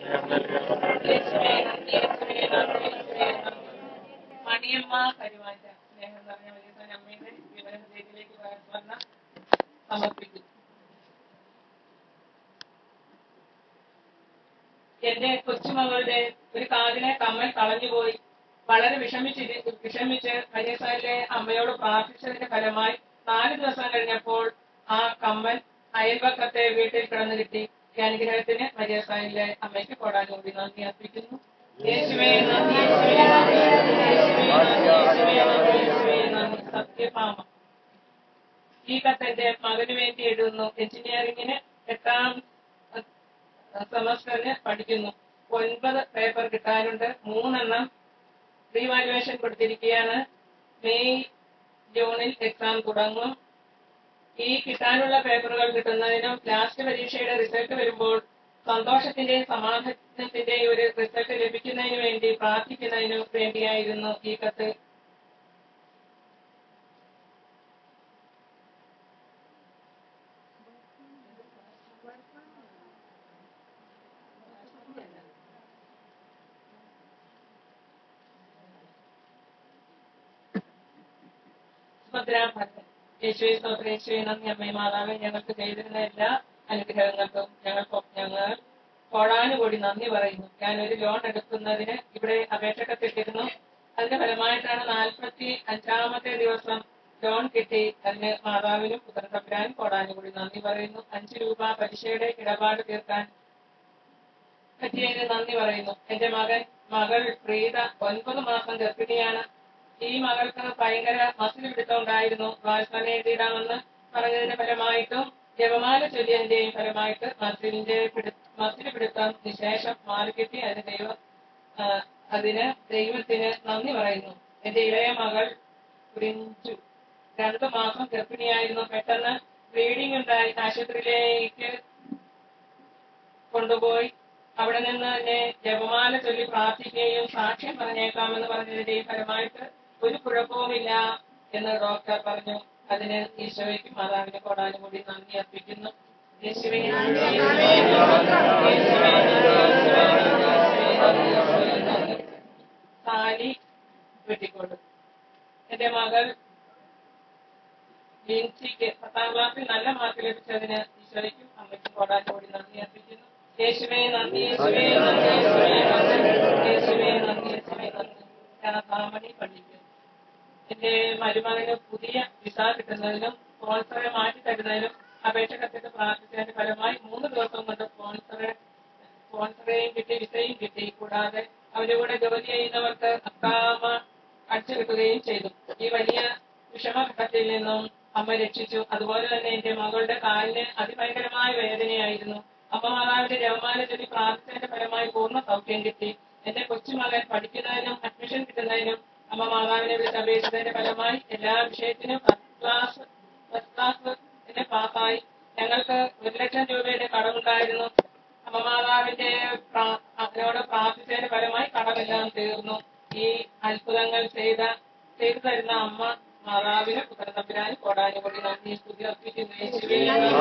യേശുവേ നന്ദി, യേശുവേ നന്ദി, യേശുവേ നന്ദി. മണിയമ്മ കരുവാറ്റ സ്നേഹം നിറഞ്ഞ വലിയ അമ്മയുടെ വിവരത്തിലേക്ക് വന്ന സമർപ്പിക്കുന്നു എന്റെ കൊച്ചുമകളുടെ ഒരു കാതിനെ കമ്മൽ കളഞ്ഞുപോയി വളരെ വിഷമിച്ച് വിഷമിച്ച് മരിയസാലിലെ അമ്മയോട് പ്രാർത്ഥിച്ചതിന്റെ ഫലമായി നാല് ദിവസം കഴിഞ്ഞപ്പോൾ ആ കമ്മൽ അയൽപക്കത്തെ വീട്ടിൽ കിടന്നു കിട്ടി ഈ അനുഗ്രഹത്തിന് മരിയസാലിലെ അമ്മയ്ക്ക് കൊടാനുകൂടി നന്ദി അർപ്പിക്കുന്നു യേശുവേ നന്ദി യേശുവേ നന്ദി യേശുവേ നന്ദി യേശുവേ നന്ദി യേശുവേ നന്ദി സത്യഭാമ ഈ കത്ത് എന്റെ മകന് വേണ്ടി എഴുതുന്നു എഞ്ചിനീയറിംഗിന് എട്ടാം സെമസ്റ്ററിന് പഠിക്കുന്നു ഒൻപത് പേപ്പർ കിട്ടാനുണ്ട് മൂന്നെണ്ണം റീവാലുവേഷൻ കൊടുത്തിരിക്കുകയാണ് മെയ് ജൂണിൽ എക്സാം തുടങ്ങും ഈ കിട്ടാനുള്ള പേപ്പറുകൾ കിട്ടുന്നതിനും ലാസ്റ്റ് പരീക്ഷയുടെ റിസൾട്ട് വരുമ്പോൾ സന്തോഷത്തിന്റെയും സമാധാനത്തിന്റെയും ഒരു റിസൾട്ട് ലഭിക്കുന്നതിന് വേണ്ടി പ്രാർത്ഥിക്കുന്നതിനു വേണ്ടിയായിരുന്നു ഈ കത്ത് സുഭദ്രാഭദ്രൻ യേശുവെ സ്തോത്രം യേശുവെ നന്ദി അമ്മേ മാതാവേ ഞങ്ങൾക്ക് ചെയ്തിരുന്ന എല്ലാ അനുഗ്രഹങ്ങൾക്കും ഞങ്ങൾക്ക് ഞങ്ങൾ കോടാനുകൂടി നന്ദി പറയുന്നു ഞാൻ ഒരു ലോൺ എടുക്കുന്നതിന് ഇവിടെ അപേക്ഷ കത്തിട്ടിരുന്നു അതിന്റെ ഫലമായിട്ടാണ് നാൽപ്പത്തി അഞ്ചാമത്തെ ദിവസം ലോൺ കിട്ടി അതിന് മാതാവിനും പുത്രത്തപ്പരാനും കോടാനുകൂടി നന്ദി പറയുന്നു അഞ്ച് രൂപ പലിശയുടെ ഇടപാട് തീർക്കാൻ പറ്റിയതിന് നന്ദി പറയുന്നു എന്റെ മകൻ മകൾ പ്രീത ഒൻപത് മാസം ഗർഭിണിയാണ് ഈ മകൾക്ക് ഭയങ്കര മസിൽ പിടുത്തമുണ്ടായിരുന്നു വാത്സല്യം എഴുതിയിടാമെന്ന് പറഞ്ഞതിന്റെ ഫലമായിട്ടും ജപമാല ചൊല്ലിയതിന്റെയും ഫലമായിട്ട് മസിലിന്റെ പിടു- മസിൽ പിടുത്തം നിശേഷം മാറിക്കിട്ടി അതിന് ദൈവം ആ, അതിന് ദൈവത്തിന് നന്ദി പറയുന്നു എന്റെ ഇളയ മകൾ കുരിഞ്ചു രണ്ടു മാസം ഗർഭിണിയായിരുന്നു പെട്ടെന്ന് ബ്ലീഡിംഗ് ഉണ്ടായി ആശുപത്രിയിലേക്ക് കൊണ്ടുപോയി അവിടെ നിന്ന് തന്നെ ജപമാല ചൊല്ലി പ്രാർത്ഥിക്കുകയും സാക്ഷ്യം പറഞ്ഞേക്കാമെന്ന് പറഞ്ഞതിന്റെയും ഫലമായിട്ട് ഒരു കുഴപ്പവുമില്ല എന്ന് ഡോക്ടർ പറഞ്ഞു അതിന് ഈശോയ്ക്ക് മാതാവിനെ കൊടാനും കൂടി നന്ദി അർപ്പിക്കുന്നു യേശുവേ നന്ദി, യേശുവേ നന്ദി, യേശുവേ നന്ദി, യേശുവേ നന്ദി, യേശുവേ നന്ദി. സാലി വെട്ടിക്കോട് എന്റെ മകൾ ലിൻസിക്ക് പത്താം ക്ലാസ്സിൽ നല്ല മാർക്ക് ലഭിച്ചതിന് ഈശോയ്ക്കും അമ്മയ്ക്കും കൊടാനും കൂടി നന്ദി അർപ്പിക്കുന്നു യേശുവേ നന്ദി യേശുവേ നന്ദി യേശുവേ നന്ദി യേശുവേ നന്ദി യേശുവേ നന്ദി ഞാൻ താമണി പഠിക്കുന്നു എന്റെ മരുമകന് പുതിയ വിസ കിട്ടുന്നതിനും സ്പോൺസറെ മാറ്റി തരുന്നതിനും അപേക്ഷ കത്തിട്ട് പ്രാർത്ഥിച്ചതിന്റെ ഫലമായി മൂന്ന് ദിവസം കൊണ്ട് സ്പോൺസറെ സ്പോൺസറേയും കിട്ടി വിസയും കിട്ടി കൂടാതെ അവരുടെ കൂടെ ജോലി ചെയ്യുന്നവർക്ക് അക്കാമ അടിച്ചു കിട്ടുകയും ചെയ്തു ഈ വലിയ വിഷമഘട്ടത്തിൽ നിന്നും അമ്മ രക്ഷിച്ചു അതുപോലെ തന്നെ എന്റെ മകളുടെ കാലിന് അതിഭയങ്കരമായ വേദനയായിരുന്നു അമ്മ മാതാവിന്റെ ജവമാല ചൊല്ലി പ്രാർത്ഥിച്ചതിന്റെ ഫലമായി പൂർണ്ണ സൗഖ്യം കിട്ടി എന്റെ കൊച്ചുമകൻ പഠിക്കുന്നതിനും അഡ്മിഷൻ കിട്ടുന്നതിനും അമ്മ മാതാവിനെ വിളിച്ച് അപേക്ഷിച്ചതിന്റെ ഫലമായി എല്ലാ വിഷയത്തിനും ഫസ്റ്റ് ക്ലാസ് ഫസ്റ്റ് ക്ലാസ് എന്നെ പാസ്സായി ഞങ്ങൾക്ക് ഒരു ലക്ഷം രൂപയുടെ കടമുണ്ടായിരുന്നു അമ്മ മാതാവിന്റെ പ്രാ- അതിനോട് പ്രാർത്ഥിച്ചതിന്റെ ഫലമായി കടമെല്ലാം തീർന്നു ഈ അത്ഭുതങ്ങൾ ചെയ്ത ചെയ്തു തരുന്ന അമ്മ മാതാവിന് പുത്രത്തപ്പിരാനും കോടാനും കൂടി നന്ദി സ്തുതി അർപ്പിക്കുന്നു യേശുവേ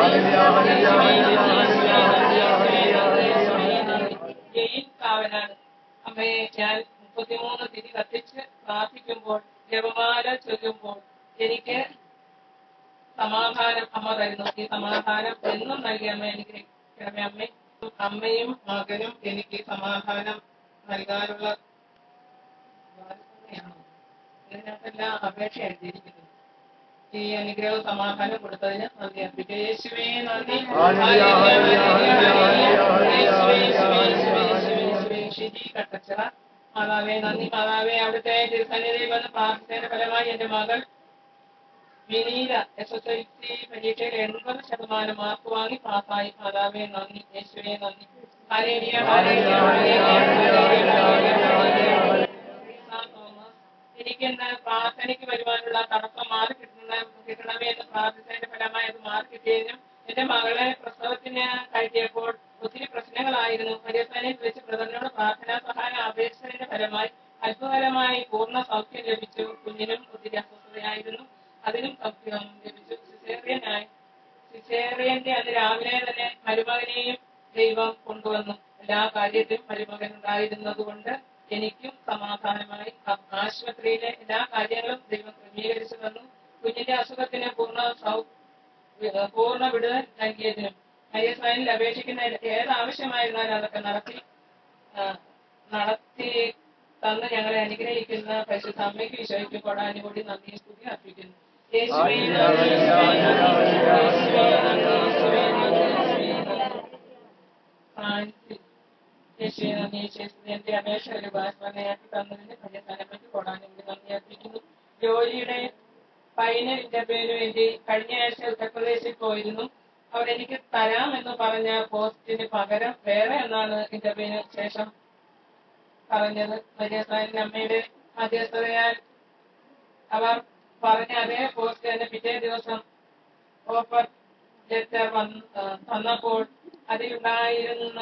ജയിൽ കാവനാണ് അമ്മയെ ഞാൻ മുപ്പത്തിമൂന്ന് തിരി കത്തിച്ച് പ്രാർത്ഥിക്കുമ്പോൾ ജപമാല ചൊല്ലുമ്പോൾ എനിക്ക് സമാധാനം അമ്മ തരുന്നു ഈ സമാധാനം എന്നും നൽകി അമ്മ അനുഗ്രഹിക്കണമേ അമ്മ അമ്മയും മകനും എനിക്ക് സമാധാനം നൽകാനുള്ള ബാധ്യതയാണോ ഇതിനകത്തെല്ലാം അപേക്ഷ എഴുതിയിരിക്കുന്നത് ഈ അനുഗ്രഹവും സമാധാനം കൊടുത്തതിന് നന്ദി അർപ്പിക്കുക യേശുവേ നന്ദി ഹല്ലേലൂയ, ഹല്ലേലൂയ, ഹല്ലേലൂയ, യേശുവേ, യേശുവേ, യേശുവേ, യേശുവേ, യേശുവേ, ഷിജി കട്ടച്ചിറ മാതാവേ നന്ദി മാതാവേ അവിടുത്തെ തിരുസന്നിധിയിൽ വന്ന് പ്രാർത്ഥിച്ചതിന്റെ ഫലമായി എന്റെ മകൾ Vineetha S S L C പരീക്ഷയിൽ എൺപത് ശതമാനം മാർക്ക് വാങ്ങി പാസ്സായി മാതാവേ നന്ദി യേശുവേ നന്ദി ഹല്ലേലൂയ, ഹല്ലേലൂയ, ഹല്ലേലൂയ, ഹല്ലേലൂയ, ഹല്ലേലൂയ. റീസ തോമസ് എനിക്ക് ഇന്ന് പ്രാർത്ഥനയ്ക്ക് വരുവാനുള്ള തടസ്സം മാറി കിട്ടണ കിട്ടണമേ എന്ന് പ്രാർത്ഥിച്ചതിന്റെ ഫലമായി അത് മാറി കിട്ടിയതിനും എന്റെ മകളെ പ്രസവത്തിന് കയറ്റിയപ്പോൾ ഒത്തിരി പ്രശ്നങ്ങളായിരുന്നു പരിസ്ഥാനിൽ വെച്ച് ബ്രദറിനോട് പ്രാർത്ഥനാ സഹായം അപേക്ഷിച്ചതിന്റെ ഫലമായി അത്ഭുതകരമായി പൂർണ്ണ സൗഖ്യം ലഭിച്ചു കുഞ്ഞിനും ഒത്തിരി അസ്വസ്ഥതയായിരുന്നു അതിനും സൗഖ്യം ലഭിച്ചു സിസേറിയനായി സിസേറിയന്റെ അന്ന് രാവിലെ തന്നെ മരുമകനെയും ദൈവം കൊണ്ടുവന്നു എല്ലാ കാര്യത്തിലും മരുമകൻ ഉണ്ടായിരുന്നതുകൊണ്ട് എനിക്കും സമാധാനമായി ആ- ആശുപത്രിയിലെ എല്ലാ കാര്യങ്ങളും ദൈവം ക്രമീകരിച്ചു തന്നു കുഞ്ഞിന്റെ അസുഖത്തിന് പൂർണ്ണ സൗ ഏഹ് പൂർണ്ണ വിടുതൽ നൽകിയതിനും ഐ എസ് ഐനിൽ അപേക്ഷിക്കുന്ന ഏത് ആവശ്യമായിരുന്നാലും അതൊക്കെ നടത്തി ആ, നടത്തി തന്ന് ഞങ്ങളെ അനുഗ്രഹിക്കുന്ന പരിശുദ്ധ അമ്മയ്ക്ക് ഈശോയ്ക്കും കൊടാനുകൂടി നന്ദി സ്തുതി അർപ്പിക്കുന്നു യേശുവേ നന്ദി, യേശുവേ നന്ദി, യേശുവേ നന്ദി, യേശുവേ നന്ദി, യേശുവേ നന്ദി. ഫ്രാൻസിൽ യേശുവേ നന്ദി, യേശുവേ സ്തുതി. എന്റെ അപേക്ഷ ഒരു ഭാഷണയാക്കി തന്നതിന് പരിശുദ്ധ കൊടാനുകൂടി നന്ദി അർപ്പിക്കുന്നു ജോലിയുടെ ഫൈനൽ ഇന്റർവ്യൂവിന് വേണ്ടി കഴിഞ്ഞ ആഴ്ച ഉത്തർപ്രദേശിൽ പോയിരുന്നു അവർ എനിക്ക് തരാമെന്ന് പറഞ്ഞ പോസ്റ്റിന് പകരം വേറെ എന്നാണ് ഇന്റർവ്യൂവിന് ശേഷം പറഞ്ഞത് മരിയസാനിന്റെ അമ്മയുടെ മധ്യസ്ഥതയാൽ അവർ പറഞ്ഞ അതേ പോസ്റ്റ് തന്നെ പിറ്റേ ദിവസം ഓഫർ ലെറ്റർ വന്ന് ആ, തന്നപ്പോൾ അതിലുണ്ടായിരുന്ന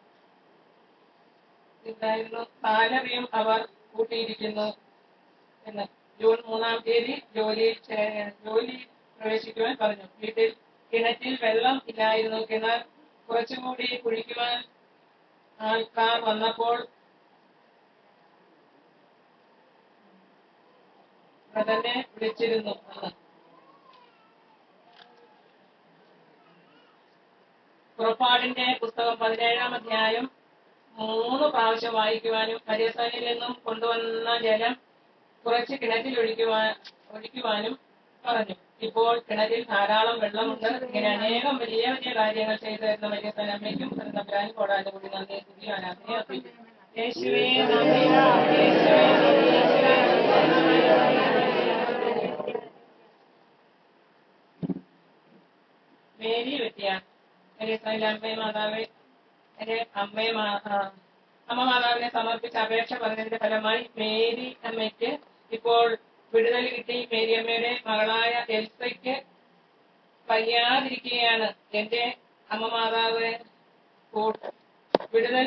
ഉണ്ടായിരുന്നു സാലറിയും അവർ കൂട്ടിയിരിക്കുന്നു എന്ന് ജൂൺ മൂന്നാം തീയതി ജോലിയിൽ ചേ- ജോലിയിൽ പ്രവേശിക്കുവാൻ പറഞ്ഞു വീട്ടിൽ കിണറ്റിൽ വെള്ളം ഇല്ലായിരുന്നു കിണർ കുറച്ചുകൂടി കുഴിക്കുവാൻ ആൾക്കാർ വന്നപ്പോൾ ബ്രദറിനെ വിളിച്ചിരുന്നു എന്ന് പുറപ്പാടിന്റെ പുസ്തകം പതിനേഴാം അധ്യായം മൂന്ന് പ്രാവശ്യം വായിക്കുവാനും മരിയസാനിൽ നിന്നും കൊണ്ടുവന്ന ജലം കുറച്ച് കിണറ്റിൽ ഒഴിക്കുവാൻ ഒഴിക്കുവാനും പറഞ്ഞു ഇപ്പോൾ കിണറ്റിൽ ധാരാളം വെള്ളമുണ്ട് ഇങ്ങനെ അനേകം വലിയ വലിയ കാര്യങ്ങൾ ചെയ്തു തരുന്ന മരിയസാൻ അമ്മയ്ക്കും തമ്പുരാനും കോടാനും കൂടി നന്ദി സ്തുതി ആരാധന അർപ്പിക്കുന്നു യേശുവേ നന്ദി യേശുവേ നന്ദി യേശുവേ നന്ദി. മേരി വ്യക്തിയാണ് മരിയസാനിലെ അമ്മയെ മാതാവേ എന്റെ അമ്മയെ മാ- ആ, അമ്മ മാതാവിനെ സമർപ്പിച്ച അപേക്ഷ പറഞ്ഞതിന്റെ ഫലമായി മേരി അമ്മയ്ക്ക് ഇപ്പോൾ വിടുതൽ കിട്ടി മേരി അമ്മയുടെ മകളായ എൽസയ്ക്ക് വയ്യാതിരിക്കുകയാണ് എന്റെ അമ്മ മാതാവ് കൂട്ട് വിടുതൽ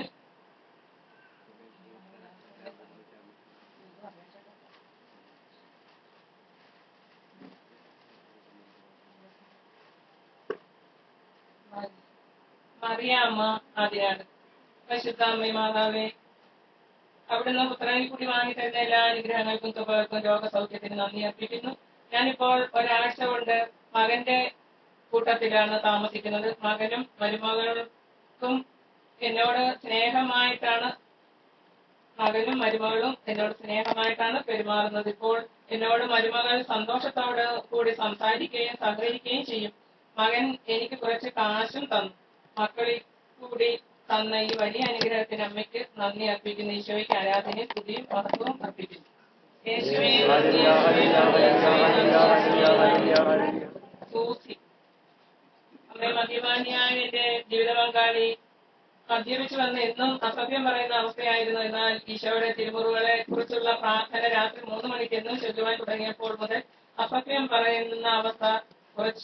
മറിയാമ്മ ആദ്യമാണ് പരിശുദ്ധ അമ്മ മാതാവേ അവിടുന്ന് പുത്രനിൽ കൂടി വാങ്ങി തരുന്ന എല്ലാ അനുഗ്രഹങ്ങൾക്കും തുകകൾക്കും രോഗസൗഖ്യത്തിന് നന്ദി അർപ്പിക്കുന്നു ഞാനിപ്പോൾ ഒരാഴ്ച കൊണ്ട് മകന്റെ കൂട്ടത്തിലാണ് താമസിക്കുന്നത് മകനും മരുമകൾക്കും എന്നോട് സ്നേഹമായിട്ടാണ് മകനും മരുമകളും എന്നോട് സ്നേഹമായിട്ടാണ് പെരുമാറുന്നത് ഇപ്പോൾ എന്നോട് മരുമകൾ സന്തോഷത്തോട് കൂടി സംസാരിക്കുകയും സഹകരിക്കുകയും ചെയ്യും മകൻ എനിക്ക് കുറച്ച് കാശും തന്നു മക്കളിൽ കൂടി തന്ന ഈ വലിയ അനുഗ്രഹത്തിന് അമ്മയ്ക്ക് നന്ദി അർപ്പിക്കുന്നു ഈശോയ്ക്ക് ആരാധനയും സ്തുതിയും മഹത്വവും അർപ്പിക്കുന്നു യേശുവേ നന്ദി, യേശുവേ നന്ദി, യേശുവേ നന്ദി. സൂസി അമ്മ മദ്യപാനിയായ എന്റെ ജീവിത പങ്കാളി മദ്യപിച്ചു വന്ന് എന്നും അസഭ്യം പറയുന്ന അവസ്ഥയായിരുന്നു എന്നാൽ ഈശോയുടെ തിരുമുറുകളെ കുറിച്ചുള്ള പ്രാർത്ഥന രാത്രി മൂന്ന് മണിക്ക് എന്നും ചൊല്ലുവാൻ തുടങ്ങിയപ്പോൾ മുതൽ അസഭ്യം പറയുന്ന അവസ്ഥ കുറച്ച്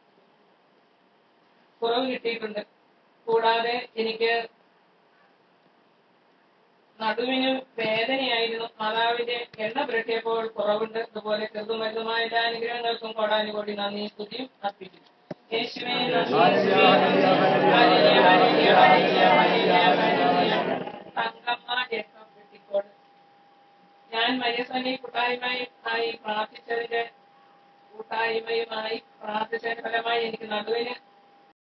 കുറവ് കിട്ടിയിട്ടുണ്ട് കൂടാതെ എനിക്ക് നടുവിന് വേദനയായിരുന്നു മാതാവിന്റെ എണ്ണ പുരട്ടിയപ്പോൾ കുറവുണ്ട് അതുപോലെ ചെറുതുമരുന്നുമായ എല്ലാ അനുഗ്രഹങ്ങൾക്കും കോടാനുകോടി നന്ദി സ്തുതിയും അർപ്പിക്കുന്നു യേശുവേ നന്ദി, യേശുവേ നന്ദി. ഹല്ലേലൂയ, ഹല്ലേലൂയ, ഹല്ലേലൂയ, ഹല്ലേലൂയ, ഹല്ലേലൂയ. തങ്കമ്മ ജേക്കബ് വെട്ടിക്കോട് ഞാൻ മരിയസനി കൂട്ടായ്മയായി ആയി പ്രാർത്ഥിച്ചതിന്റെ കൂട്ടായ്മയുമായി പ്രാർത്ഥിച്ചതിന്റെ ഫലമായി എനിക്ക് നടുവിന്